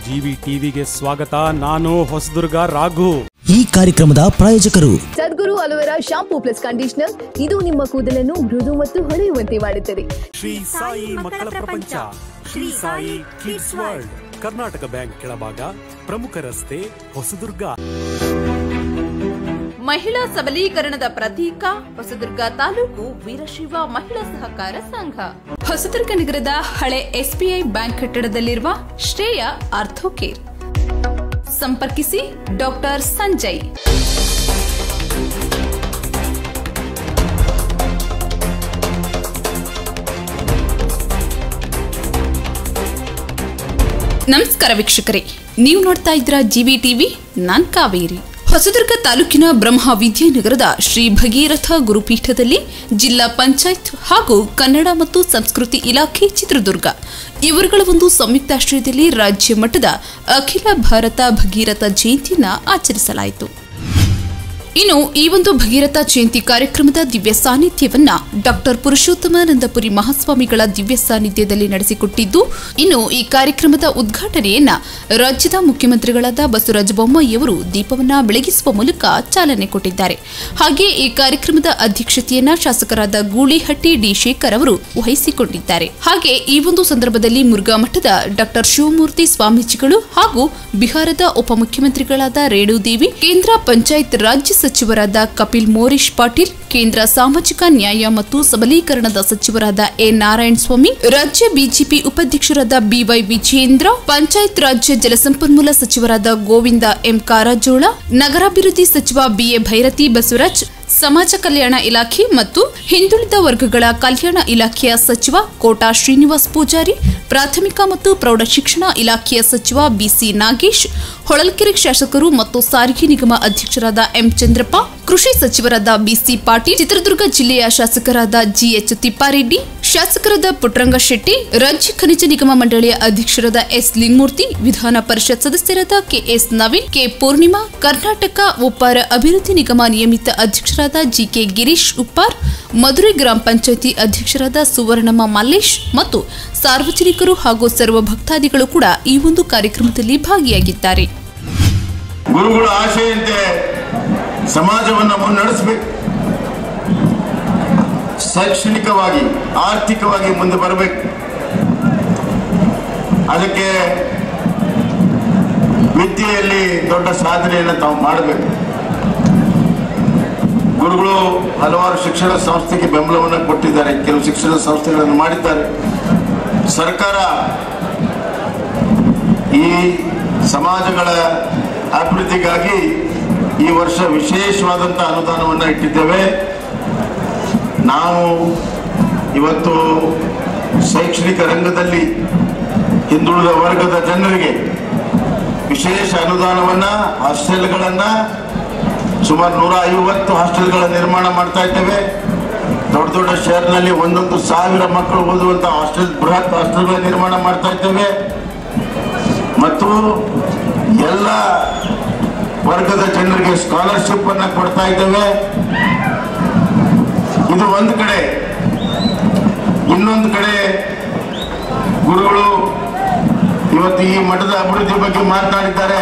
GV ಟಿವಿಗೆ ಸ್ವಾಗತ ನಾನು ಹೊಸದುರ್ಗ ರಾಘು ಈ ಕಾರ್ಯಕ್ರಮದ ಪ್ರಾಯೋಜಕರು Sadguru aloe vera shampoo plus conditioner ಇದು ನಿಮ್ಮ ಕೂದಲನ್ನು ಮೃದು ಮತ್ತು ಹೊಳೆಯುವಂತೆ ಮಾಡುತ್ತದೆ ಶ್ರೀ ಸಾಯಿ ಮಕ್ಕಳ ಪ್ರಪಂಚ Shri Sai kids world Karnataka bank ಕೆಳಭಾಗ ಪ್ರಮುಖ ರಸ್ತೆ ಹೊಸದುರ್ಗ ಮಹಿಳಾ ಸಬಲೀಕರಣದ ಪ್ರತೀಕ ಹೊಸದುರ್ಗ ತಾಲೂಕು ವೀರಶೈವ ಮಹಿಳಾ ಸಹಕಾರ ಸಂಘ ಹೊಸದುರ್ಗ ನಗರದ ಹಳೆ ಎಸ್ಬಿಐ ಬ್ಯಾಂಕ್ ಕಟ್ಟಡದಲ್ಲಿರುವ ಶ್ರೇಯ ಆರ್ಥೋಕೇರ್ ಸಂಪರ್ಕಿಸಿ ಡಾಕ್ಟರ್ ಸಂಜಯ್ ನಮಸ್ಕಾರ ವೀಕ್ಷಕರೇ ನೀವು ನೋಡ್ತಾ ಇದ್ರ ಜಿವಿ ಟಿವಿ ನಾನ್ ಕಾವೇರಿ ಹೊಸದುರ್ಗ ತಾಲೂಕಿನ ಬ್ರಹ್ಮ ವಿದ್ಯಾನಗರದ ಶ್ರೀ ಭಗೀರಥ ಗುರುಪೀಠದಲ್ಲಿ ಜಿಲ್ಲಾ ಪಂಚಾಯತ್ ಹಾಗೂ ಕನ್ನಡ ಮತ್ತು ಸಂಸ್ಕೃತಿ ಇಲಾಖೆ ಚಿತ್ರದುರ್ಗ ಇವರುಗಳ ಒಂದು ಸಂಯುಕ್ತಾಶ್ರಯದಲ್ಲಿ ರಾಜ್ಯ ಮಟ್ಟದ ಅಖಿಲ ಭಾರತ ಭಗೀರಥ ಜಯಂತಿಯನ್ನ ಆಚರಿಸಲಾಯಿತು ಇನ್ನು ಈ ಒಂದು ಭಗೀರಥ ಜಯಂತಿ ಕಾರ್ಯಕ್ರಮದ ದಿವ್ಯ ಸಾನ್ನಿಧ್ಯವನ್ನ ಡಾಕ್ಟರ್ ಪುರುಷೋತ್ತಮಾನಂದಪುರಿ ಮಹಾಸ್ವಾಮಿಗಳ ದಿವ್ಯ ಸಾನ್ನಿಧ್ಯದಲ್ಲಿ ನಡೆಸಿಕೊಟ್ಟಿದ್ದು ಇನ್ನು ಈ ಕಾರ್ಯಕ್ರಮದ ಉದ್ಘಾಟನೆಯನ್ನ ರಾಜ್ಯದ ಮುಖ್ಯಮಂತ್ರಿಗಳಾದ ಬಸವರಾಜ ಬೊಮ್ಮಾಯಿಯವರು ದೀಪವನ್ನ ಬೆಳಗಿಸುವ ಮೂಲಕ ಚಾಲನೆ ಕೊಟ್ಟಿದ್ದಾರೆ ಹಾಗೆ ಈ ಕಾರ್ಯಕ್ರಮದ ಅಧ್ಯಕ್ಷತೆಯನ್ನ ಶಾಸಕರಾದ ಗೂಳಿಹಟ್ಟಿ ಡಿ ಶೇಖರ್ ಅವರು ವಹಿಸಿಕೊಂಡಿದ್ದಾರೆ ಹಾಗೆ ಈ ಒಂದು ಸಂದರ್ಭದಲ್ಲಿ ಮುರುಘಾ ಮಠದ ಡಾಕ್ಟರ್ ಶಿವಮೂರ್ತಿ ಸ್ವಾಮೀಜಿಗಳು ಹಾಗೂ ಬಿಹಾರದ ಉಪಮುಖ್ಯಮಂತ್ರಿಗಳಾದ ರೇಣುದೇವಿ ಕೇಂದ್ರ ಪಂಚಾಯತ್ ರಾಜ್ಯ ಸಚಿವರಾದ ಕಪಿಲ್ ಮೋರಿಶ್ ಪಾಟೀಲ್ ಕೇಂದ್ರ ಸಾಮಾಜಿಕ ನ್ಯಾಯ ಮತ್ತು ಸಬಲೀಕರಣದ ಸಚಿವರಾದ ಎ ನಾರಾಯಣ ಸ್ವಾಮಿ ರಾಜ್ಯ ಬಿಜೆಪಿ ಉಪಾಧ್ಯಕ್ಷರಾದ ಬಿವೈ ವಿಜಯೇಂದ್ರ ಪಂಚಾಯತ್ ರಾಜ್ಯ ಜಲಸಂಪನ್ಮೂಲ ಸಚಿವರಾದ ಗೋವಿಂದ ಎಂ ಕಾರಜೋಳ ನಗರಾಭಿವೃದ್ಧಿ ಸಚಿವ ಬಿಎ ಭೈರತಿ ಬಸವರಾಜ್ ಸಮಾಜ ಕಲ್ಯಾಣ ಇಲಾಖೆ ಮತ್ತು ಹಿಂದುಳಿದ ವರ್ಗಗಳ ಕಲ್ಯಾಣ ಇಲಾಖೆಯ ಸಚಿವ ಕೋಟಾ ಶ್ರೀನಿವಾಸ್ ಪೂಜಾರಿ ಪ್ರಾಥಮಿಕ ಮತ್ತು ಪ್ರೌಢ ಶಿಕ್ಷಣ ಇಲಾಖೆಯ ಸಚಿವ ಬಿಸಿ ನಾಗೇಶ್ ಹೊಳಲ್ಕೆರೆ ಶಾಸಕರು ಮತ್ತು ಸಾರಿಗೆ ನಿಗಮ ಅಧ್ಯಕ್ಷರಾದ ಎಂ ಚಂದ್ರಪ್ಪ ಕೃಷಿ ಸಚಿವರಾದ ಬಿಸಿ ಪಾಟೀಲ್ ಚಿತ್ರದುರ್ಗ ಜಿಲ್ಲೆಯ ಶಾಸಕರಾದ ಜಿಎಚ್ ತಿಪ್ಪಾರೆಡ್ಡಿ ಶಾಸಕರಾದ ಪುಟ್ರಂಗ ಶೆಟ್ಟಿ ರಾಜ್ಯ ಖನಿಜ ನಿಗಮ ಮಂಡಳಿಯ ಅಧ್ಯಕ್ಷರಾದ ಎಸ್ ಲಿಂಗಮೂರ್ತಿ ವಿಧಾನ ಪರಿಷತ್ ಸದಸ್ಯರಾದ ಕೆಎಸ್ ನವೀನ್ ಕೆ ಪೂರ್ಣಿಮಾ ಕರ್ನಾಟಕ ಉಪ್ಪಾರ ಅಭಿವೃದ್ಧಿ ನಿಗಮ ನಿಯಮಿತ ಅಧ್ಯಕ್ಷರಾದ ಜಿಕೆ ಗಿರೀಶ್ ಉಪ್ಪಾರ್ ಮಧುರೈ ಗ್ರಾಮ ಪಂಚಾಯಿತಿ ಅಧ್ಯಕ್ಷರಾದ ಸುವರ್ಣಮ್ಮ ಮಲ್ಲೇಶ್ ಮತ್ತು ಸಾರ್ವಜನಿಕರು ಹಾಗೂ ಸರ್ವ ಭಕ್ತಾದಿಗಳು ಕೂಡ ಈ ಒಂದು ಕಾರ್ಯಕ್ರಮದಲ್ಲಿ ಭಾಗಿಯಾಗಿದ್ದಾರೆ ಗುರುಗಳ ಆಶೆಯಂತೆ ಸಮಾಜವನ್ನು ಮುನ್ನಡೆಸಬೇಕು ಶೈಕ್ಷಣಿಕವಾಗಿ ಆರ್ಥಿಕವಾಗಿ ಮುಂದೆ ಬರಬೇಕು ಅದಕ್ಕೆ ವಿದ್ಯೆಯಲ್ಲಿ ದೊಡ್ಡ ಸಾಧನೆಯನ್ನು ತಾವು ಮಾಡಬೇಕು ಗುರುಗಳು ಹಲವಾರು ಶಿಕ್ಷಣ ಸಂಸ್ಥೆಗೆ ಬೆಂಬಲವನ್ನು ಕೊಟ್ಟಿದ್ದಾರೆ ಕೆಲವು ಶಿಕ್ಷಣ ಸಂಸ್ಥೆಗಳನ್ನು ಮಾಡಿದ್ದಾರೆ ಸರ್ಕಾರ ಈ ಸಮಾಜಗಳ ಅಭಿವೃದ್ಧಿಗಾಗಿ ಈ ವರ್ಷ ವಿಶೇಷವಾದಂಥ ಅನುದಾನವನ್ನು ಇಟ್ಟಿದ್ದೇವೆ ನಾವು ಇವತ್ತು ಶೈಕ್ಷಣಿಕ ರಂಗದಲ್ಲಿ ಹಿಂದುಳಿದ ವರ್ಗದ ಜನರಿಗೆ ವಿಶೇಷ ಅನುದಾನವನ್ನು ಹಾಸ್ಟೆಲ್ಗಳನ್ನು ಸುಮಾರು ನೂರ ಐವತ್ತು ಹಾಸ್ಟೆಲ್ಗಳ ನಿರ್ಮಾಣ ಮಾಡ್ತಾ ಇದ್ದೇವೆ ದೊಡ್ಡ ದೊಡ್ಡ ಶಹರ್ನಲ್ಲಿ ಒಂದೊಂದು ಸಾವಿರ ಮಕ್ಕಳು ಓದುವಂಥ ಹಾಸ್ಟೆಲ್ ಬೃಹತ್ ಹಾಸ್ಟೆಲ್ಗಳ ನಿರ್ಮಾಣ ಮಾಡ್ತಾ ಇದ್ದೇವೆ ಮತ್ತು ಎಲ್ಲ ವರ್ಗದ ಜನರಿಗೆ ಸ್ಕಾಲರ್ಶಿಪ್ ಅನ್ನ ಕೊಡ್ತಾ ಇದ್ದೇವೆ ಇದು ಒಂದು ಕಡೆ ಇನ್ನೊಂದು ಕಡೆ ಗುರುಗಳು ಇವತ್ತು ಈ ಮಠದ ಅಭಿವೃದ್ಧಿ ಬಗ್ಗೆ ಮಾತನಾಡಿದ್ದಾರೆ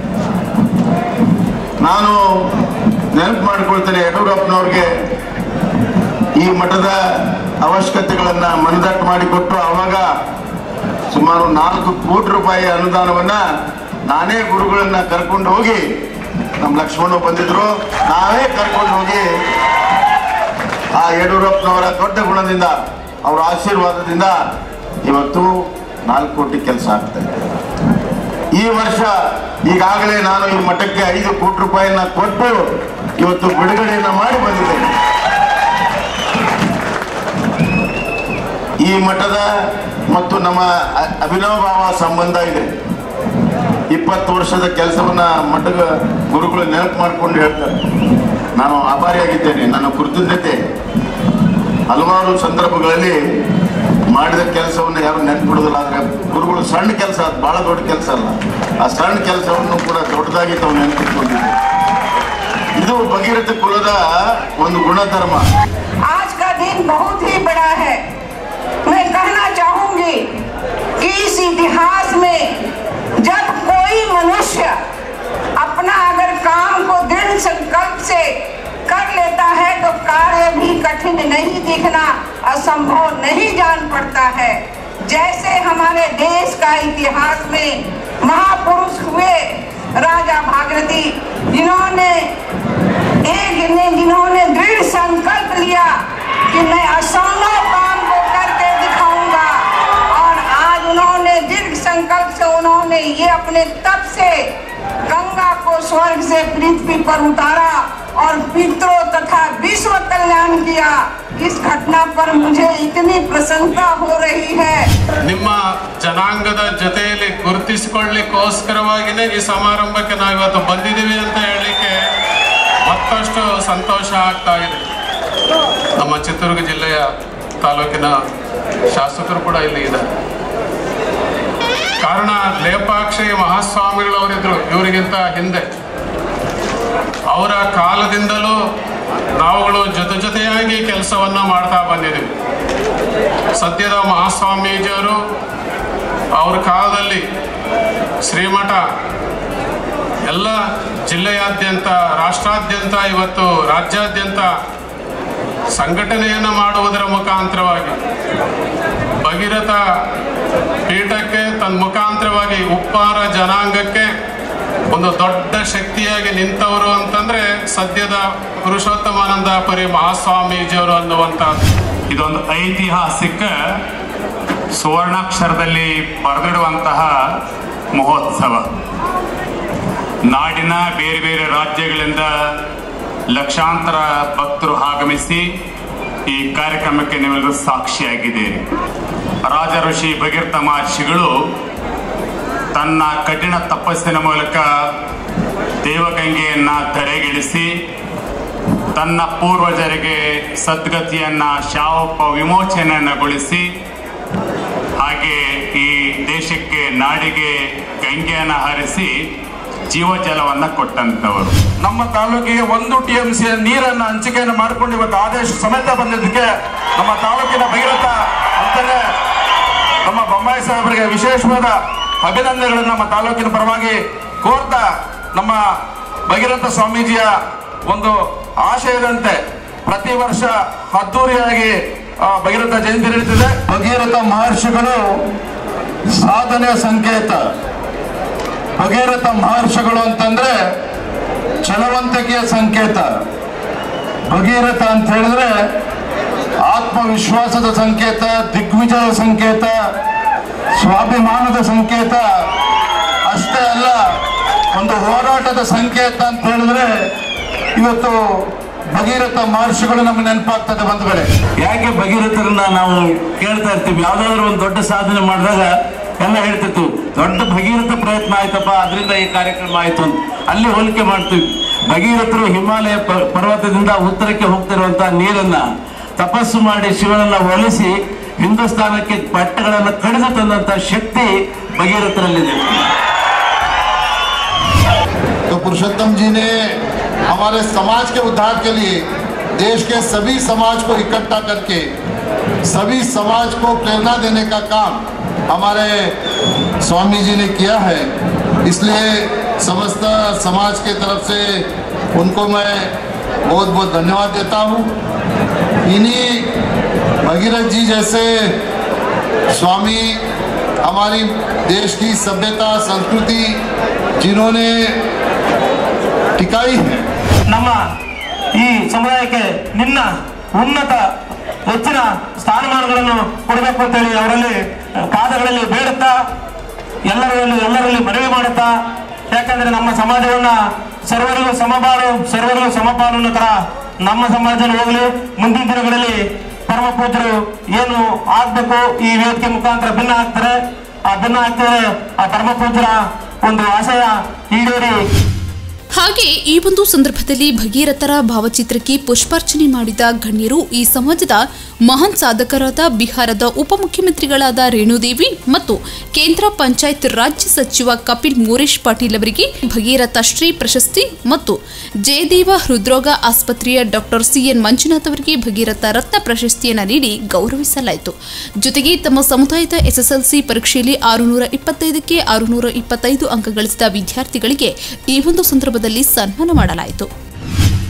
ನಾನು ನೆನಪು ಮಾಡಿಕೊಳ್ತೇನೆ ಯಡಿಯೂರಪ್ಪನವ್ರಿಗೆ ಈ ಮಠದ ಅವಶ್ಯಕತೆಗಳನ್ನ ಮನದಟ್ಟು ಮಾಡಿಕೊಟ್ಟು ಅವಾಗ ಸುಮಾರು ನಾಲ್ಕು ಕೋಟಿ ರೂಪಾಯಿ ಅನುದಾನವನ್ನ ನಾನೇ ಗುರುಗಳನ್ನ ಕರ್ಕೊಂಡು ಹೋಗಿ ನಮ್ಮ ಲಕ್ಷ್ಮಣ ಬಂದಿದ್ರು ನಾವೇ ಕರ್ಕೊಂಡು ಹೋಗಿ ಆ ಯಡಿಯೂರಪ್ಪನವರ ದೊಡ್ಡ ಗುಣದಿಂದ ಅವರ ಆಶೀರ್ವಾದದಿಂದ ಇವತ್ತು ನಾಲ್ಕು ಕೋಟಿ ಕೆಲಸ ಆಗ್ತದೆ ಈ ವರ್ಷ ಈಗಾಗಲೇ ನಾನು ಈ ಮಠಕ್ಕೆ ಐದು ಕೋಟಿ ರೂಪಾಯಿಯನ್ನ ಕೊಟ್ಟು ಇವತ್ತು ಬಿಡುಗಡೆಯನ್ನ ಮಾಡಿ ಬಂದಿದ್ದೇನೆ ಈ ಮಠದ ಮತ್ತು ನಮ್ಮ ಅ- ಅಭಿನವ ಭಾವ ಸಂಬಂಧ ಇದೆ ಇಪ್ಪತ್ತು ವರ್ಷದ ಕೆಲಸವನ್ನ ಮಠದ ಗುರುಗಳು ನೆನಪು ಮಾಡಿಕೊಂಡು ಹೇಳ್ತಾರೆ ನಾನು ಆಭಾರಿಯಾಗಿದ್ದೇನೆ ನನ್ನ ಕೃತಜ್ಞತೆ ಹಲವಾರು ಸಂದರ್ಭಗಳಲ್ಲಿ ಮಾಡಿದ ಕೆಲಸವನ್ನು ಯಾರು ನೆನ್ಪಿಡುದಿಲ್ಲ ಆದ್ರೆ ಗುರುಗಳು ಸಣ್ಣ ಕೆಲಸ ಅದು ಬಹಳ ದೊಡ್ಡ ಕೆಲಸ ಅಲ್ಲ ಆ ಸಣ್ಣ ಕೆಲಸವನ್ನು ಕೂಡ ದೊಡ್ಡದಾಗಿ ತಾವು ನೆನಪಿಟ್ಕೊಂಡಿದ್ದಾರೆ ಇದು ಭಗೀರಥ ಕುಲದ ಒಂದು ಗುಣಧರ್ಮ आज का दिन बहुत ही बड़ा है मैं कहना चाहूंगी कि इस इतिहास में जब कठिन नहीं दिखना असंभव नहीं जान पड़ता है जैसे हमारे देश का इतिहास में महापुरुष हुए राजा भागीरथी जिन्होंने एक ने जिन्होंने दृढ़ संकल्प लिया कि मैं असंभव काम को करके दिखाऊंगा और आज उन्होंने दृढ़ संकल्प से उन्होंने ये अपने तप से गंगा को स्वर्ग से पृथ्वी पर उतारा और पितरों तथा विश्व कल्याण किया इस घटना पर मुझे इतनी प्रसन्नता हो रही है ನಿಮ್ಮ ಜನಾಂಗದ ಜೊತೆಯಲ್ಲಿ ಗುರುತಿಸಿಕೊಳ್ಳಿಕ್ಕೋಸ್ಕರವಾಗಿನೇ ಈ ಸಮಾರಂಭಕ್ಕೆ ನಾವು ಇವತ್ತು ಬಂದಿದ್ದೀವಿ ಅಂತ ಹೇಳಲಿಕ್ಕೆ ಮತ್ತಷ್ಟು ಸಂತೋಷ ಆಗ್ತಾ ಇದೆ ನಮ್ಮ ಚಿತ್ರದುರ್ಗ ಜಿಲ್ಲೆಯ ತಾಲೂಕಿನ ಶಾಸಕರು ಕೂಡ ಇಲ್ಲಿ ಇದ್ದಾರೆ ಕಾರಣ ಲೇಪಾಕ್ಷಿ ಮಹಾಸ್ವಾಮಿಗಳವರಿದ್ರು ಇವರಿಗಿಂತ ಹಿಂದೆ ಅವರ ಕಾಲದಿಂದಲೂ ನಾವುಗಳು ಜೊತೆ ಜೊತೆಯಾಗಿ ಕೆಲಸವನ್ನ ಮಾಡ್ತಾ ಬಂದಿದ್ದೀವಿ ಸದ್ಯದ ಮಹಾಸ್ವಾಮೀಜಿಯವರು ಅವ್ರ ಕಾಲದಲ್ಲಿ ಶ್ರೀಮಠ ಎಲ್ಲ ಜಿಲ್ಲೆಯಾದ್ಯಂತ ರಾಷ್ಟ್ರಾದ್ಯಂತ ಇವತ್ತು ರಾಜ್ಯಾದ್ಯಂತ ಸಂಘಟನೆಯನ್ನು ಮಾಡುವುದರ ಮುಖಾಂತರವಾಗಿ ಭಗೀರಥ ಪೀಠಕ್ಕೆ ತನ್ನ ಮುಖಾಂತರವಾಗಿ ಉಪ್ಪಾರ ಜನಾಂಗಕ್ಕೆ ಒಂದು ದೊಡ್ಡ ಶಕ್ತಿಯಾಗಿ ನಿಂತವರು ಅಂತಂದ್ರೆ ಸದ್ಯದ ಪುರುಷೋತ್ತಮಾನಂದ ಪರಿ ಮಹಾಸ್ವಾಮೀಜಿಯವರು ಅನ್ನುವಂಥದ್ದು ಇದೊಂದು ಐತಿಹಾಸಿಕ ಸುವರ್ಣಾಕ್ಷರದಲ್ಲಿ ಬರೆದಿಡುವಂತಹ ಮಹೋತ್ಸವ ನಾಡಿನ ಬೇರೆ ಬೇರೆ ರಾಜ್ಯಗಳಿಂದ ಲಕ್ಷಾಂತರ ಭಕ್ತರು ಆಗಮಿಸಿ ಈ ಕಾರ್ಯಕ್ರಮಕ್ಕೆ ನೀವೆಲ್ಲರೂ ಸಾಕ್ಷಿಯಾಗಿದ್ದೀರಿ ರಾಜ ಋಷಿ ಭಗೀರಥ ಮಹರ್ಷಿಗಳು ತನ್ನ ಕಠಿಣ ತಪಸ್ಸಿನ ಮೂಲಕ ದೇವಗಂಗೆಯನ್ನ ಧರೆಗಿಳಿಸಿ ತನ್ನ ಪೂರ್ವಜರಿಗೆ ಸದ್ಗತಿಯನ್ನ ಶಾಪ ವಿಮೋಚನೆಯನ್ನಗೊಳಿಸಿ ಹಾಗೆ ಈ ದೇಶಕ್ಕೆ ನಾಡಿಗೆ ಗಂಗೆಯನ್ನು ಹರಿಸಿ ಜೀವಜಲವನ್ನ ಕೊಟ್ಟಂತವರು ನಮ್ಮ ತಾಲೂಕಿಗೆ ಒಂದು ಟಿ ಎಂ ಸಿ ನೀರನ್ನ ಹಂಚಿಕೆಯನ್ನು ಮಾಡಿಕೊಂಡು ಇವತ್ತು ಆದೇಶ ಸಮೇತ ಬಂದಿದ್ದಕ್ಕೆ ನಮ್ಮ ತಾಲೂಕಿನ ಭಗೀರಥ ಅಂತಾನೆ ನಮ್ಮ ಬೊಮ್ಮಾಯಿ ಸಾಹೇಬರಿಗೆ ವಿಶೇಷವಾದ ಅಭಿನಂದನೆಗಳನ್ನು ನಮ್ಮ ತಾಲೂಕಿನ ಪರವಾಗಿ ಕೋರ್ತಾ ನಮ್ಮ ಭಗೀರಥ ಸ್ವಾಮೀಜಿಯ ಒಂದು ಆಶಯದಂತೆ ಪ್ರತಿ ವರ್ಷ ಅದ್ದೂರಿಯಾಗಿ ಆ, ಭಗೀರಥ ಜಯಂತಿ ನಡೀತಿದೆ ಭಗೀರಥ ಮಹರ್ಷಿಗಳು ಸಾಧನೆಯ ಸಂಕೇತ ಭಗೀರಥ ಮಹರ್ಷಿಗಳು ಅಂತಂದ್ರೆ ಛಲವಂತಿಕೆಯ ಸಂಕೇತ ಭಗೀರಥ ಅಂತ ಹೇಳಿದ್ರೆ ಆತ್ಮವಿಶ್ವಾಸದ ಸಂಕೇತ ದಿಗ್ವಿಜಯ ಸಂಕೇತ ಸ್ವಾಭಿಮಾನದ ಸಂಕೇತ ಅಷ್ಟೇ ಅಲ್ಲ ಒಂದು ಹೋರಾಟದ ಸಂಕೇತ ಅಂತ ಹೇಳಿದ್ರೆ ಇವತ್ತು ಭಗೀರಥ ಮಹರ್ಷಿಗಳು ನಮ್ಗೆ ನೆನಪಾಗ್ತದೆ ಬಂಧುಗಳೇ ಯಾಕೆ ಭಗೀರಥರನ್ನ ನಾವು ಕೇಳ್ತಾ ಇರ್ತೀವಿ ಯಾವ್ದಾದ್ರು ಒಂದು ದೊಡ್ಡ ಸಾಧನೆ ಮಾಡಿದಾಗ ಎಲ್ಲ ಹೇಳ್ತಿತ್ತು ದೊಡ್ಡ ಭಗೀರಥ ಪ್ರಯತ್ನ ಆಯ್ತಪ್ಪ ಅದರಿಂದ ಈ ಕಾರ್ಯಕ್ರಮ ಆಯ್ತು ಅಂತ ಅಲ್ಲಿ ಹೋಲಿಕೆ ಮಾಡ್ತೀವಿ ಭಗೀರಥರು ಹಿಮಾಲಯ ಪ- ಪರ್ವತದಿಂದ ಉತ್ತರಕ್ಕೆ ಹೋಗ್ತಿರುವಂತಹ ನೀರನ್ನ ತಪಸ್ಸು ಮಾಡಿ ಶಿವನನ್ನ ಒಲಿಸಿ ಹಿಂದೂಸ್ತಾನಕ್ಕೆ ಪಟ್ಟಗಳನ್ನು ಕಡಿದು ತಂದಂತ ಶಕ್ತಿ ಭಗೀರಥರಲ್ಲಿದೆ तो पुरुषोत्तम जी ने हमारे समाज के उद्धार के लिए देश के सभी समाज को इकट्ठा करके सभी समाज को प्रेरणा देने का काम हमारे स्वामी जी ने किया है इसलिए समस्त समाज के तरफ से उनको मैं बहुत बहुत धन्यवाद देता हूँ इन्हीं भगीरथ जी जैसे स्वामी हमारी देश की सभ्यता संस्कृति जिन्होंने टिकाई है ನಮ್ಮ ಈ ಸಮುದಾಯಕ್ಕೆ ನಿನ್ನ ಉನ್ನತ ಹೆಚ್ಚಿನ ಸ್ಥಾನಮಾನಗಳನ್ನು ಕೊಡಬೇಕು ಅಂತೇಳಿ ಅವರಲ್ಲಿ ಪಾದಗಳಲ್ಲಿ ಬೇಡುತ್ತಾ ಎಲ್ಲರಲ್ಲಿ ಎಲ್ಲರಲ್ಲಿ ಮನವಿ ಮಾಡುತ್ತಾ ಯಾಕಂದ್ರೆ ನಮ್ಮ ಸಮಾಜವನ್ನ ಸರ್ವರಿಗೂ ಸಮಬಾಳು ಸರ್ವರಿಗೂ ಸಮಪಾಲು ಅನ್ನೋ ತರ ನಮ್ಮ ಸಮಾಜದಲ್ಲಿ ಹೋಗಲಿ ಮುಂದಿನ ದಿನಗಳಲ್ಲಿ ಪರಮ ಪೂಜ್ಯರು ಏನು ಆಗ್ಬೇಕು ಈ ವೇದಿಕೆ ಮುಖಾಂತರ ಭಿನ್ನ ಆಗ್ತಾರೆ ಆ ಭಿನ್ನ ಆಗ್ತಾರೆ ಆ ಪರಮ ಪೂಜ್ಯರ ಒಂದು ಆಶಯ ಈಡೇರಿ ಹಾಗೆ ಈ ಒಂದು ಸಂದರ್ಭದಲ್ಲಿ ಭಗೀರಥರ ಭಾವಚಿತ್ರಕ್ಕೆ ಪುಷ್ಪಾರ್ಚನೆ ಮಾಡಿದ ಗಣ್ಯರು ಈ ಸಮಾಜದ ಮಹಾನ್ ಸಾಧಕರಾದ ಬಿಹಾರದ ಉಪಮುಖ್ಯಮಂತ್ರಿಗಳಾದ ರೇಣುದೇವಿ ಮತ್ತು ಕೇಂದ್ರ ಪಂಚಾಯತ್ ರಾಜ್ಯ ಸಚಿವ ಕಪಿಲ್ ಮೋರೇಶ್ ಪಾಟೀಲ್ ಅವರಿಗೆ ಭಗೀರಥ ಶ್ರೀ ಪ್ರಶಸ್ತಿ ಮತ್ತು ಜಯದೇವ ಹೃದ್ರೋಗ ಆಸ್ಪತ್ರೆಯ ಡಾಕ್ಟರ್ ಸಿಎನ್ ಮಂಜುನಾಥ್ ಅವರಿಗೆ ಭಗೀರಥ ರತ್ನ ಪ್ರಶಸ್ತಿಯನ್ನು ನೀಡಿ ಗೌರವಿಸಲಾಯಿತು ಜೊತೆಗೆ ತಮ್ಮ ಸಮುದಾಯದ ಎಸ್ಎಸ್ಎಲ್ಸಿ ಪರೀಕ್ಷೆಯಲ್ಲಿ ಆರುನೂರ ಇಪ್ಪತ್ತೈದಕ್ಕೆ ಆರುನೂರ ಇಪ್ಪತ್ತೈದು ಅಂಕ ಗಳಿಸಿದ ವಿದ್ಯಾರ್ಥಿಗಳಿಗೆ ಈ ಒಂದು ಸಂದರ್ಭದಲ್ಲಿ ಸನ್ಮಾನ ಮಾಡಲಾಯಿತು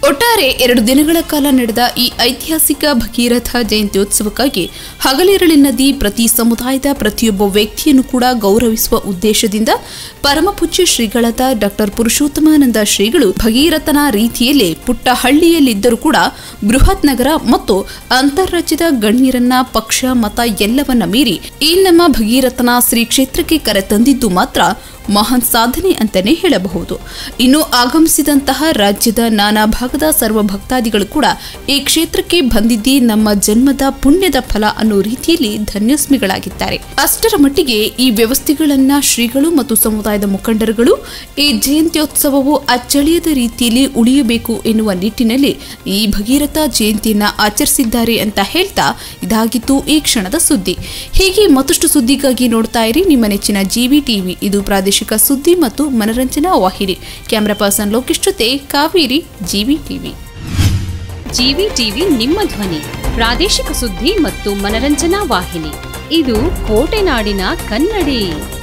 ಒಟ್ಟಾರೆ ಎರಡು ದಿನಗಳ ಕಾಲ ನಡೆದ ಈ ಐತಿಹಾಸಿಕ ಭಗೀರಥ ಜಯಂತ್ಯೋತ್ಸವಕ್ಕಾಗಿ ಹಗಲಿರಳಿನದಿ ಪ್ರತಿ ಸಮುದಾಯದ ಪ್ರತಿಯೊಬ್ಬ ವ್ಯಕ್ತಿಯನ್ನು ಕೂಡ ಗೌರವಿಸುವ ಉದ್ದೇಶದಿಂದ ಪರಮಪೂಜ್ಯ ಶ್ರೀಗಳಾದ ಡಾಕ್ಟರ್ ಪುರುಷೋತ್ತಮಾನಂದ ಶ್ರೀಗಳು ಭಗೀರಥನ ರೀತಿಯಲ್ಲೇ ಪುಟ್ಟ ಹಳ್ಳಿಯಲ್ಲಿದ್ದರೂ ಕೂಡ ಬೃಹತ್ ನಗರ ಮತ್ತು ಅಂತಾರಾಜ್ಯದ ಗಣ್ಯರನ್ನ ಪಕ್ಷ ಮತ ಎಲ್ಲವನ್ನ ಮೀರಿ ಈ ನಮ್ಮ ಭಗೀರಥನ ಶ್ರೀ ಕ್ಷೇತ್ರಕ್ಕೆ ಕರೆತಂದಿದ್ದು ಮಾತ್ರ ಮಹಾನ್ ಸಾಧನೆ ಅಂತಾನೆ ಹೇಳಬಹುದು ಇನ್ನು ಆಗಮಿಸಿದಂತಹ ರಾಜ್ಯದ ನಾನಾ ಭಾಗದ ಸರ್ವ ಭಕ್ತಾದಿಗಳು ಕೂಡ ಈ ಕ್ಷೇತ್ರಕ್ಕೆ ಬಂದಿದ್ದೇ ನಮ್ಮ ಜನ್ಮದ ಪುಣ್ಯದ ಫಲ ಅನ್ನೋ ರೀತಿಯಲ್ಲಿ ಧನ್ಯಸ್ಮಿಗಳಾಗಿದ್ದಾರೆ ಅಷ್ಟರ ಮಟ್ಟಿಗೆ ಈ ವ್ಯವಸ್ಥೆಗಳನ್ನ ಶ್ರೀಗಳು ಮತ್ತು ಸಮುದಾಯದ ಮುಖಂಡರುಗಳು ಈ ಜಯಂತ್ಯೋತ್ಸವವು ಅಚ್ಚಳಿಯದ ರೀತಿಯಲ್ಲಿ ಉಳಿಯಬೇಕು ಎನ್ನುವ ನಿಟ್ಟಿನಲ್ಲಿ ಈ ಭಗೀರಥ ಜಯಂತಿಯನ್ನ ಆಚರಿಸಿದ್ದಾರೆ ಅಂತ ಹೇಳ್ತಾ ಇದಾಗಿತ್ತು ಈ ಕ್ಷಣದ ಸುದ್ದಿ ಹೀಗೆ ಮತ್ತಷ್ಟು ಸುದ್ದಿಗಾಗಿ ನೋಡ್ತಾ ಇರಿ ನಿಮ್ಮ ನೆಚ್ಚಿನ ಜಿವಿ ಟಿವಿ ಇದು ಪ್ರಾದೇಶಿಕ ಸುದ್ದಿ ಮತ್ತು ಮನರಂಜನಾ ವಾಹಿನಿ ಕ್ಯಾಮರಾ ಪರ್ಸನ್ ಲೋಕೇಶ್ ಜೊತೆ Kaveri GV TV GV TV ನಿಮ್ಮ ಧ್ವನಿ ಪ್ರಾದೇಶಿಕ ಸುದ್ದಿ ಮತ್ತು ಮನರಂಜನಾ ವಾಹಿನಿ ಇದು ಕೋಟೆನಾಡಿನ ಕನ್ನಡಿ